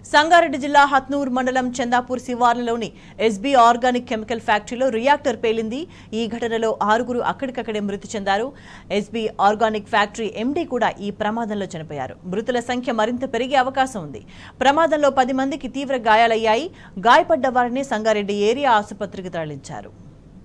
సంగారెడ్డి జిల్లా హత్నూర్ మండలం చందాపూర్ శివార్లలోని ఎస్బీ ఆర్గానిక్ కెమికల్ ఫ్యాక్టరీలో రియాక్టర్ పేలింది ఈ ఘటనలో ఆరుగురు అక్కడికక్కడే మృతి చెందారు ఎస్బీ ఆర్గానిక్ ఫ్యాక్టరీ ఎండీ కూడా ఈ ప్రమాదంలో చనిపోయారు మృతుల సంఖ్య మరింత పెరిగే అవకాశం ఉంది ప్రమాదంలో పది మందికి తీవ్ర గాయాలయ్యాయి గాయపడ్డ వారిని సంగారెడ్డి ఏరియా ఆసుపత్రికి తరలించారు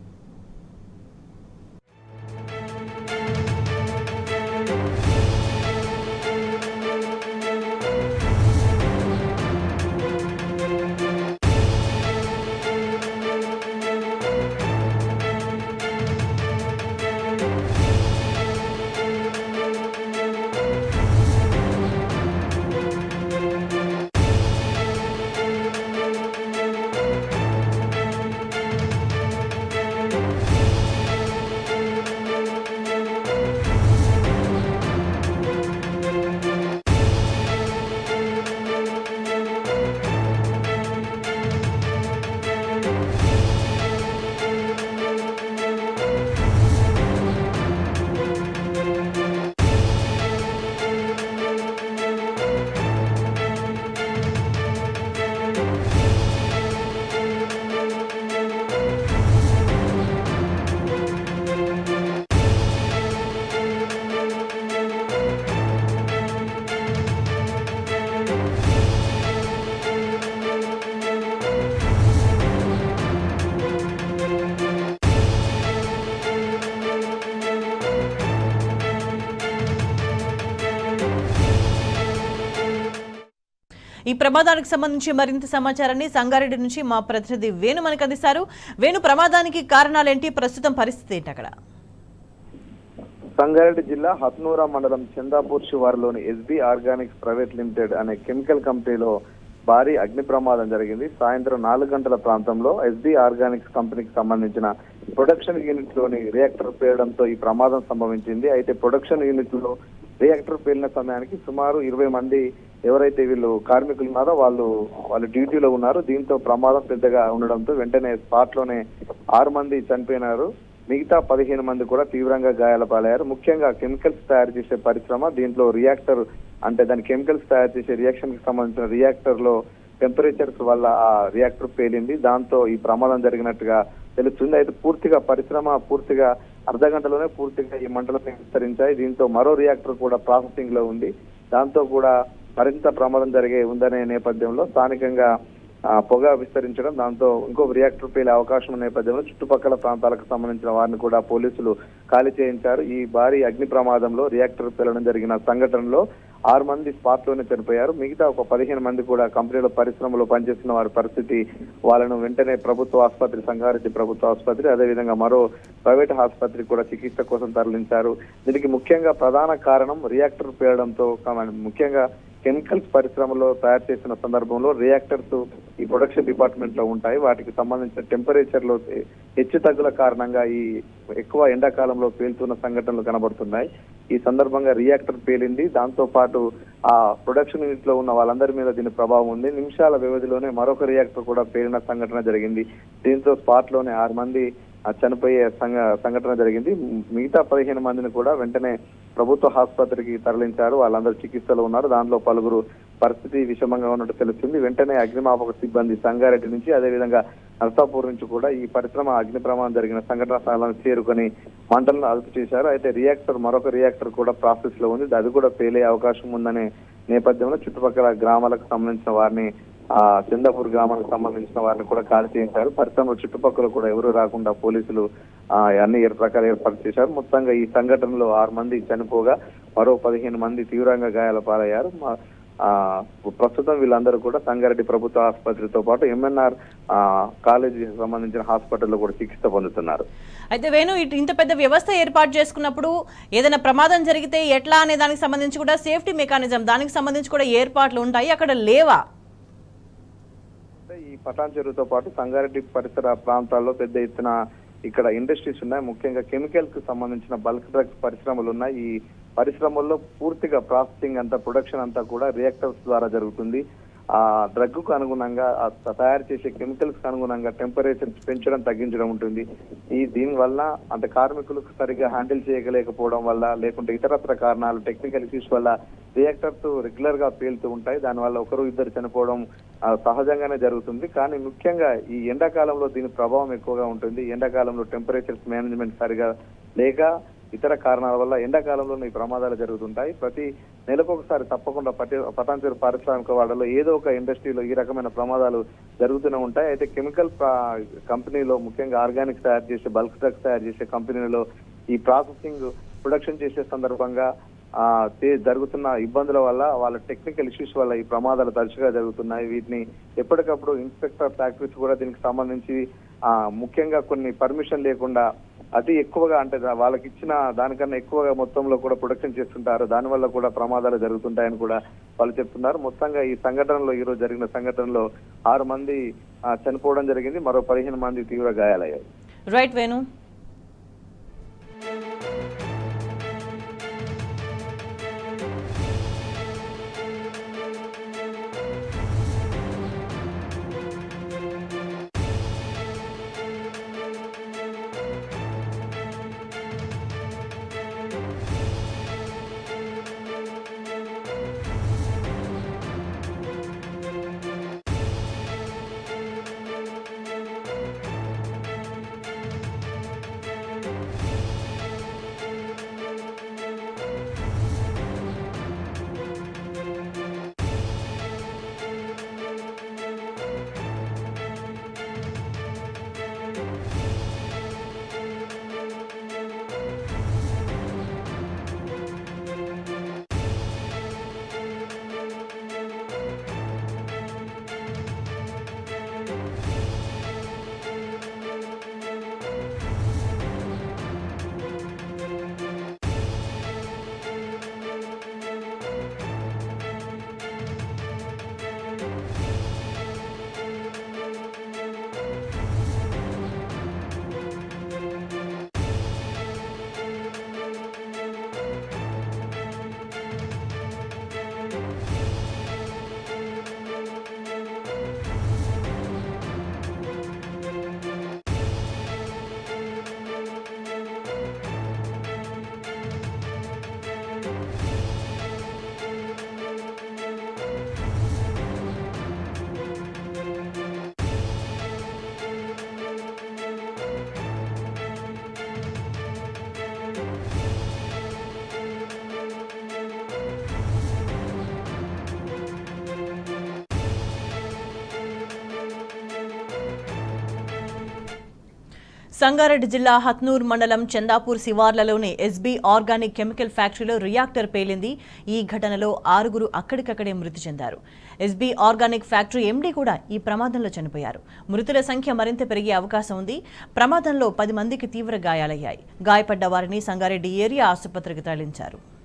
ఈ ప్రమాదానికి సంబంధించి మరింత సమాచారాన్ని సంగారెడ్డి నుంచి మా ప్రతినిధి వేణు మనకు అందిస్తారు వేణు ప్రమాదానికి కారణాలేంటి ప్రస్తుతం పరిస్థితి ఏంటి అక్కడ సంగారెడ్డి జిల్లా హత్నూరా మండలం చందాపూర్ శివారులోని ఎస్బీ ఆర్గానిక్స్ ప్రైవేట్ లిమిటెడ్ అనే కెమికల్ కంపెనీలో భారీ అగ్ని ప్రమాదం జరిగింది సాయంత్రం నాలుగు గంటల ప్రాంతంలో ఎస్బీ ఆర్గానిక్స్ కంపెనీకి సంబంధించిన ప్రొడక్షన్ యూనిట్ లోని రియాక్టర్ పేలడంతో ఈ ప్రమాదం సంభవించింది అయితే ప్రొడక్షన్ యూనిట్ లో రియాక్టర్ పేలిన సమయానికి సుమారు ఇరవై మంది ఎవరైతే వీళ్ళు కార్మికులు ఉన్నారో వాళ్ళు వాళ్ళు డ్యూటీలో ఉన్నారు దీంతో ప్రమాదం పెద్దగా ఉండడంతో వెంటనే స్పాట్ లోనే ఆరు మంది చనిపోయినారు మిగతా పదిహేను మంది కూడా తీవ్రంగా గాయాల పాలయ్యారు ముఖ్యంగా కెమికల్స్ తయారు చేసే పరిశ్రమ దీంట్లో రియాక్టర్ అంటే దాని కెమికల్స్ తయారు చేసే రియాక్షన్ కి సంబంధించిన రియాక్టర్ లో టెంపరేచర్స్ వల్ల ఆ రియాక్టర్ పేలింది దాంతో ఈ ప్రమాదం జరిగినట్టుగా తెలుస్తుంది అయితే పూర్తిగా పరిశ్రమ పూర్తిగా అర్ధ గంటలోనే పూర్తిగా ఈ మంటలను విస్తరించాయి దీంతో మరో రియాక్టర్ కూడా ప్రాసెసింగ్ లో ఉంది దాంతో కూడా మరింత ప్రమాదం జరిగే ఉందనే నేపథ్యంలో స్థానికంగా ఆ, పొగ విస్తరించడం దాంతో ఇంకో రియాక్టర్ పేలే అవకాశం ఉన్న నేపథ్యంలో చుట్టుపక్కల ప్రాంతాలకు సంబంధించిన వారిని కూడా పోలీసులు ఖాళీ చేయించారు ఈ భారీ అగ్ని ప్రమాదంలో రియాక్టర్ పేలడం జరిగిన సంఘటనలో ఆరు మంది స్పాట్ లోనే చనిపోయారు మిగతా ఒక పదిహేను మంది కూడా కంపెనీలో పరిశ్రమలో పనిచేస్తున్న వారి పరిస్థితి వాళ్ళను వెంటనే ప్రభుత్వ ఆసుపత్రి సంగారెడ్డి ప్రభుత్వ ఆసుపత్రి అదేవిధంగా మరో ప్రైవేట్ ఆసుపత్రికి కూడా చికిత్స కోసం తరలించారు దీనికి ముఖ్యంగా ప్రధాన కారణం రియాక్టర్ పేలడంతో కామ- ముఖ్యంగా కెమికల్స్ పరిశ్రమలో తయారు చేసిన సందర్భంలో రియాక్టర్స్ ఈ ప్రొడక్షన్ డిపార్ట్మెంట్ లో ఉంటాయి వాటికి సంబంధించిన టెంపరేచర్ లో హెచ్చు తగ్గుల కారణంగా ఈ ఎక్కువ ఎండాకాలంలో పేలుతున్న సంఘటనలు కనబడుతున్నాయి ఈ సందర్భంగా రియాక్టర్ పేలింది దాంతో పాటు ఆ ప్రొడక్షన్ యూనిట్ లో ఉన్న వాళ్ళందరి మీద దీని ప్రభావం ఉంది నిమిషాల వ్యవధిలోనే మరొక రియాక్టర్ కూడా పేలిన సంఘటన జరిగింది దీంతో స్పాట్ లోనే ఆరు మంది ఆ చనిపోయే సంఘ సంఘటన జరిగింది మిగతా పదిహేను మందిని కూడా వెంటనే ప్రభుత్వ ఆసుపత్రికి తరలించారు వాళ్ళందరూ చికిత్సలో ఉన్నారు దాంట్లో పలువురు పరిస్థితి విషమంగా ఉన్నట్టు తెలుస్తుంది వెంటనే అగ్నిమాపక సిబ్బంది సంగారెడ్డి నుంచి అదేవిధంగా నర్సాపూర్ నుంచి కూడా ఈ పరిశ్రమ అగ్ని ప్రమాదం జరిగిన సంఘటన స్థలానికి చేరుకొని మంటలను అదుపు చేశారు అయితే రియాక్టర్ మరొక రియాక్టర్ కూడా ప్రాసెస్ లో ఉంది అది కూడా పేలే అవకాశం ఉందనే నేపథ్యంలో చుట్టుపక్కల గ్రామాలకు సంబంధించిన వారిని ఆ చందాపూర్ గ్రామానికి సంబంధించిన వారిని కూడా ఖాళీ చేయించారు పరిశ్రమ చుట్టుపక్కల కూడా ఎవరు రాకుండా పోలీసులు ఆ అన్ని ఏర్ ప్రకారం ఏర్పాటు చేశారు మొత్తంగా ఈ సంఘటనలో ఆరు మంది చనిపోగా మరో పదిహేను మంది తీవ్రంగా గాయాల పాలయ్యారు మా- ఆ ప్రస్తుతం వీళ్ళందరూ కూడా సంగారెడ్డి ప్రభుత్వ ఆసుపత్రితో పాటు ఎంఎన్ఆర్ కాలేజీకి సంబంధించిన హాస్పిటల్లో కూడా చికిత్స పొందుతున్నారు అయితే వేణు ఇటు ఇంత పెద్ద వ్యవస్థ ఏర్పాటు చేసుకున్నప్పుడు ఏదైనా ప్రమాదం జరిగితే ఎట్లా అనే దానికి సంబంధించి కూడా సేఫ్టీ మెకానిజం దానికి సంబంధించి కూడా ఏర్పాట్లు ఉంటాయి అక్కడ లేవా అంటే ఈ పటాన్ చెరువుతో పాటు సంగారెడ్డి పరిసర ప్రాంతాల్లో పెద్ద ఎత్తున ఇక్కడ ఇండస్ట్రీస్ ఉన్నాయి ముఖ్యంగా కెమికల్స్ కు సంబంధించిన బల్క్ డ్రగ్స్ పరిశ్రమలు ఉన్నాయి ఈ పరిశ్రమల్లో పూర్తిగా ప్రాసెసింగ్ అంతా ప్రొడక్షన్ అంతా కూడా రియాక్టర్స్ ద్వారా జరుగుతుంది ఆ డ్రగ్ కు అనుగుణంగా ఆ త- తయారు చేసే కెమికల్స్ కు అనుగుణంగా టెంపరేచర్ పెంచడం తగ్గించడం ఉంటుంది ఈ దీని వల్ల అంటే కార్మికులకు సరిగ్గా హ్యాండిల్ చేయలేకపోవడం వల్ల లేకుంటే ఇతరత్ర కారణాలు టెక్నికల్ ఇష్యూస్ వల్ల రియాక్టర్స్ రెగ్యులర్ గా పేలుతూ ఉంటాయి దానివల్ల ఒకరు ఇద్దరు చనిపోవడం ఆ, సహజంగానే జరుగుతుంది కానీ ముఖ్యంగా ఈ ఎండాకాలంలో దీని ప్రభావం ఎక్కువగా ఉంటుంది ఎండాకాలంలో టెంపరేచర్స్ మేనేజ్మెంట్ సరిగా లేక ఇతర కారణాల వల్ల ఎండాకాలంలో ఈ ప్రమాదాలు జరుగుతుంటాయి ప్రతి నెలకు ఒకసారి తప్పకుండా పట్టి పటాన్చేరు పారిశ్రామిక వాడలో ఏదో ఒక ఇండస్ట్రీలో ఈ రకమైన ప్రమాదాలు జరుగుతూనే ఉంటాయి అయితే కెమికల్ ప్రా- కంపెనీలో ముఖ్యంగా ఆర్గానిక్స్ తయారు చేసే బల్క్ డ్రగ్స్ తయారు చేసే కంపెనీలలో ఈ ప్రాసెసింగ్ ప్రొడక్షన్ చేసే సందర్భంగా ఆ తే- జరుగుతున్న ఇబ్బందుల వల్ల వాళ్ళ టెక్నికల్ ఇష్యూస్ వల్ల ఈ ప్రమాదాలు తరచుగా జరుగుతున్నాయి వీటిని ఎప్పటికప్పుడు ఇన్స్పెక్టర్ ఫ్యాక్టరీస్ కూడా దీనికి సంబంధించి ఆ ముఖ్యంగా కొన్ని పర్మిషన్ లేకుండా అతి ఎక్కువగా అంటే దా- వాళ్ళకి ఇచ్చిన దానికన్నా ఎక్కువగా మొత్తంలో కూడా ప్రొడక్షన్ చేస్తుంటారు దానివల్ల కూడా ప్రమాదాలు జరుగుతుంటాయని కూడా వాళ్ళు చెప్తున్నారు మొత్తంగా ఈ సంఘటనలో ఈ రోజు జరిగిన సంఘటనలో ఆరు మంది ఆ, చనిపోవడం జరిగింది మరో పదిహేను మంది తీవ్ర గాయాలయ్యాయి రైట్ వేణు సంగారెడ్డి జిల్లా హత్నూర్ మండలం చందాపూర్ శివార్లలోని ఎస్బీ ఆర్గానిక్ కెమికల్ ఫ్యాక్టరీలో రియాక్టర్ పేలింది ఈ ఘటనలో ఆరుగురు అక్కడికక్కడే మృతి చెందారు ఎస్బీ ఆర్గానిక్ ఫ్యాక్టరీ ఎండీ కూడా ఈ ప్రమాదంలో చనిపోయారు మృతుల సంఖ్య మరింత పెరిగే అవకాశం ఉంది ప్రమాదంలో పది మందికి తీవ్ర గాయాలయ్యాయి గాయపడ్డ వారిని సంగారెడ్డి ఏరియా ఆసుపత్రికి తరలించారు